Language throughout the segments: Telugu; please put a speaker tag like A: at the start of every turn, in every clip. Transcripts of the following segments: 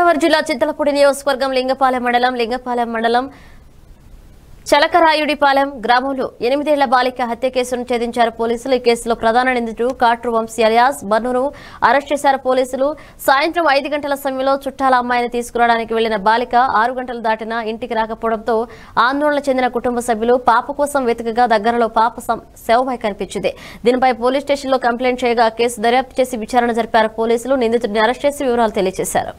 A: గోదావరి జిల్లా చింతలపూడి నియోజకవర్గం లింగపాలెం మండలం లింగపాలెం మండలం చలకరాయుడిపాలెం గ్రామంలో ఎనిమిదేళ్ల బాలిక హత్య కేసును ఛేదించారు పోలీసులు ఈ కేసులో ప్రధాన నిందితుడు కాట్రు వంశీ అలియాస్ బన్నును అరెస్ట్ చేశారు పోలీసులు సాయంత్రం ఐదు గంటల సమయంలో చుట్టాల అమ్మాయిని తీసుకురావడానికి వెళ్లిన బాలిక ఆరు గంటలు దాటినా ఇంటికి రాకపోవడంతో ఆందోళన చెందిన కుటుంబ సభ్యులు పాప కోసం వెతకగా దగ్గరలో పాప సం- శవమై కనిపించింది దీనిపై పోలీస్ స్టేషన్లో కంప్లైంట్ చేయగా కేసు దర్యాప్తు చేసి విచారణ జరిపారు పోలీసులు నిందితుడిని అరెస్ట్ చేసి వివరాలు తెలియజేశారు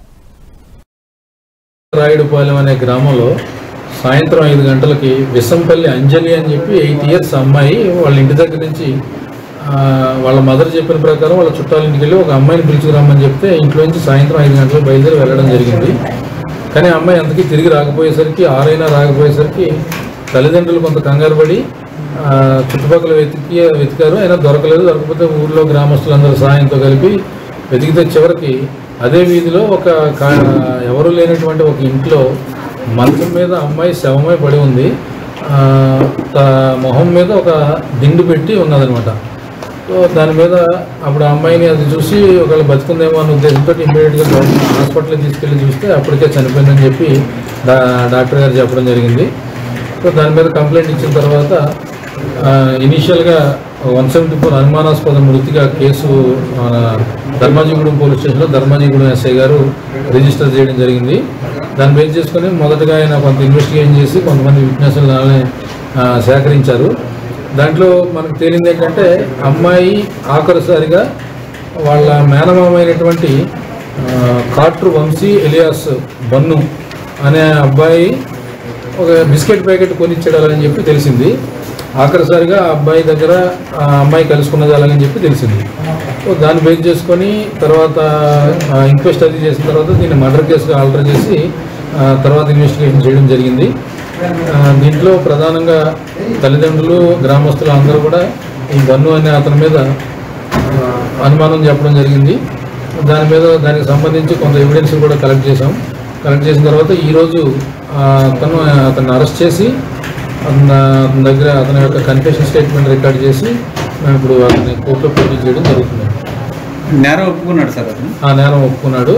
B: రాయుడుపాలెం అనే గ్రామంలో సాయంత్రం ఐదు గంటలకి విసంపల్లి అంజలి అని చెప్పి ఎయిట్ ఇయర్స్ అమ్మాయి వాళ్ళ ఇంటి దగ్గర నుంచి ఆ, వాళ్ళ మదర్ చెప్పిన ప్రకారం వాళ్ళ చుట్టాల ఇంటికి వెళ్ళి ఒక అమ్మాయిని పిలుచుకురమ్మని చెప్తే ఇంట్లో నుంచి సాయంత్రం ఐదు గంటలకు బయలుదేరి వెళ్ళడం జరిగింది కానీ ఆ అమ్మాయి అంతకీ తిరిగి రాకపోయేసరికి ఆరైనా రాకపోయేసరికి తల్లిదండ్రులు కొంత కంగారు పడి ఆ, చుట్టుపక్కల వెతికి వెతికారు అయినా దొరకలేదు దొరకకపోతే ఊర్లో గ్రామస్తులందరూ సాయంతో కలిపి వెతికితే చివరికి అదే వీధిలో ఒక కా- ఎవరు లేనటువంటి ఒక ఇంట్లో మంచం మీద అమ్మాయి శవమై పడి ఉంది ఆ, త- మొహం మీద ఒక దిండు పెట్టి ఉన్నదనమాట సో దాని మీద అప్పుడు ఆ అమ్మాయిని అది చూసి ఒకవేళ బతుకుందేమో అన్న ఉద్దేశంతో ఇమీడియట్గా హాస్పిటల్కి తీసుకెళ్ళి చూస్తే అప్పటికే చనిపోయిందని చెప్పి డా డాక్టర్ గారు చెప్పడం జరిగింది సో దాని మీద కంప్లైంట్ ఇచ్చిన తర్వాత ఇనీషియల్గా వన్ సెవెంటీ ఫోర్ అనుమానాస్పద మృతిగా కేసు మన ధర్మాజీగూడెం పోలీస్ స్టేషన్లో ధర్మాజీగూడెం ఎస్ఐ గారు రిజిస్టర్ చేయడం జరిగింది దాన్ని బేస్ చేసుకొని మొదటగా ఆయన కొంత ఇన్వెస్టిగేషన్ చేసి కొంతమంది విట్నెస్లను సేకరించారు దాంట్లో మనకు తేలింది ఏంటంటే అమ్మాయి ఆఖరిసారిగా వాళ్ళ మేనమామైనటువంటి ఆ, కాట్రు వంశీ ఎలియాస్ బన్ను అనే అబ్బాయి ఒక బిస్కెట్ ప్యాకెట్ కొనిచ్చాడు అలాగని చెప్పి తెలిసింది ఆఖరిసారిగా ఆ అబ్బాయి దగ్గర ఆ అమ్మాయి కలుసుకున్నది అలాగని చెప్పి తెలిసింది సో దాన్ని బేస్ చేసుకొని తర్వాత ఇంక్వెస్ట్ అది చేసిన తర్వాత దీన్ని మర్డర్ కేసుగా ఆల్టర్ చేసి ఆ, తర్వాత ఇన్వెస్టిగేషన్ చేయడం జరిగింది ఆ, దీంట్లో ప్రధానంగా తల్లిదండ్రులు గ్రామస్తులు అందరూ కూడా ఈ బన్ను అనే అతని మీద ఆ, అనుమానం చెప్పడం జరిగింది దాని మీద దానికి సంబంధించి కొంత ఎవిడెన్స్ కూడా కలెక్ట్ చేసాం కలెక్ట్ చేసిన తర్వాత ఈరోజు ఆ, అతను అతన్ని అరెస్ట్ చేసి అతని అతని దగ్గర అతని యొక్క కన్ఫెషన్ స్టేట్మెంట్ రికార్డ్ చేసి మేము ఇప్పుడు అతని కోర్టులో ప్రొడ్యూస్ చేయడం జరుగుతుంది
C: నేరం ఒప్పుకున్నాడు సార్ అతను
B: ఆ నేరం ఒప్పుకున్నాడు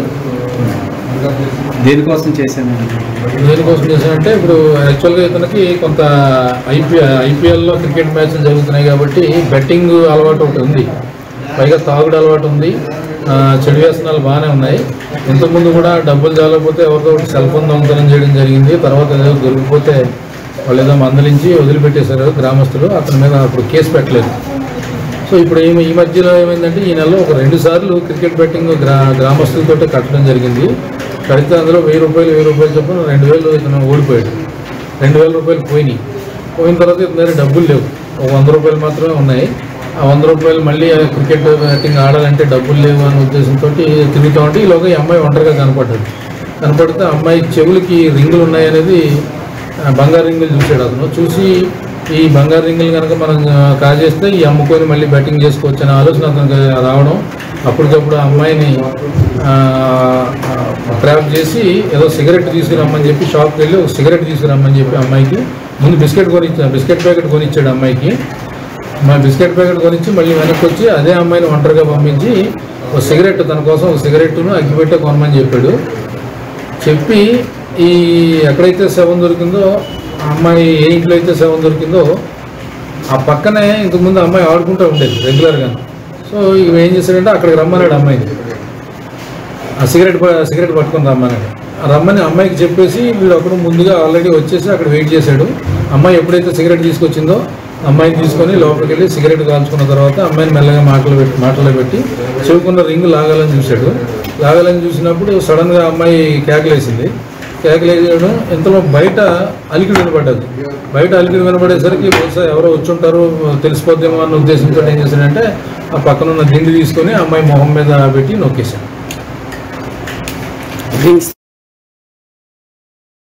C: దేనికోసం చేశాను
B: దేనికోసం చేశానంటే ఇప్పుడు యాక్చువల్గా ఇతనికి కొంత ఐపీఎల్ ఐపీఎల్లో క్రికెట్ మ్యాచ్లు జరుగుతున్నాయి కాబట్టి బెట్టింగ్ అలవాటు ఒకటి ఉంది పైగా తాగుడు అలవాటు ఉంది ఆ, చెడు వ్యసనాలు బాగానే ఉన్నాయి ఇంతకుముందు కూడా డబ్బులు చాలకపోతే ఎవరితో ఒకటి సెల్ ఫోన్ దొంగతనం చేయడం జరిగింది తర్వాత ఏదో దొరికిపోతే వాళ్ళు ఏదో మందలించి వదిలిపెట్టేశారు గ్రామస్తులు అతని మీద అప్పుడు కేసు పెట్టలేదు సో ఇప్పుడు ఏమి ఈ మధ్యలో ఏమైందంటే ఈ నెలలో ఒక రెండు సార్లు క్రికెట్ బెట్టింగ్ గ్రా గ్రామస్తులతో కట్టడం జరిగింది కడితే అందులో వెయ్యి రూపాయలు వెయ్యి రూపాయలు చొప్పున రెండు వేలు ఇతను ఓడిపోయాడు రెండు వేల రూపాయలు పోయినాయి పోయిన తర్వాత ఇతని దగ్గర డబ్బులు లేవు ఒక వంద రూపాయలు మాత్రమే ఉన్నాయి ఆ వంద రూపాయలు మళ్ళీ ఆ క్రికెట్ బ్యాటింగ్ ఆడాలంటే డబ్బులు లేవు అనే ఉద్దేశంతో తిరుగుతూ ఉంటే ఈలోగా ఈ అమ్మాయి ఒంటరిగా కనపడ్డది కనపడితే ఆ అమ్మాయి చెవులకి రింగులు ఉన్నాయనేది ఆ, బంగారు రింగులు చూశాడు అతను చూసి ఈ బంగారు రింగులు కనుక మనం ఆ, కాజేస్తే ఈ అమ్ముకొని మళ్ళీ బ్యాటింగ్ చేసుకోవచ్చు అనే ఆలోచన అతనికి రావడం అప్పటికప్పుడు ఆ అమ్మాయిని ట్రాప్ చేసి ఏదో సిగరెట్ తీసుకురమ్మని చెప్పి షాప్కి వెళ్ళి ఒక సిగరెట్ తీసుకురమ్మని చెప్పి అమ్మాయికి ముందు బిస్కెట్ కొనిచ్చా బిస్కెట్ ప్యాకెట్ కొనిచ్చాడు అమ్మాయికి మా బిస్కెట్ ప్యాకెట్ కొనిచ్చి మళ్ళీ వెనక్కి వచ్చి అదే అమ్మాయిని ఒంటరిగా పంపించి ఒక సిగరెట్ తన కోసం ఒక సిగరెట్ను అగ్గిపెట్టే కొనమని చెప్పాడు చెప్పి ఈ ఎక్కడైతే శవం దొరికిందో ఆ అమ్మాయి ఏ ఇంట్లో అయితే శవం దొరికిందో ఆ పక్కనే ఇంతకుముందు అమ్మాయి ఆడుకుంటూ ఉండేది రెగ్యులర్గా సో ఇవి ఏం చేశాడంటే అక్కడికి రమ్మన్నాడు అమ్మాయిని ఆ సిగరెట్ ప- సిగరెట్ పట్టుకొని రమ్మన్నాడు ఆ రమ్మని అమ్మాయికి చెప్పేసి వీడు అప్పుడు ముందుగా ఆల్రెడీ వచ్చేసి అక్కడ వెయిట్ చేశాడు అమ్మాయి ఎప్పుడైతే సిగరెట్ తీసుకొచ్చిందో అమ్మాయిని తీసుకొని లోపలికి వెళ్ళి సిగరెట్ కాల్చుకున్న తర్వాత అమ్మాయిని మెల్లగా మాటలు పెట్టి మాటలో పెట్టి చెవుకున్న రింగు లాగాలని చూశాడు లాగాలని చూసినప్పుడు సడన్గా అమ్మాయి కేకలేసింది కేకలేయడం ఇంతలో బయట అలికిడి వినపడ్డది బయట అలికిడి వినపడేసరికి బహుశా ఎవరో వచ్చుంటారు తెలిసిపోద్దేమో అన్న ఉద్దేశంతో ఏం చేశాడంటే ఆ పక్కన ఉన్న దిండి తీసుకొని అమ్మాయి మొహం మీద పెట్టి నొక్కేశాడు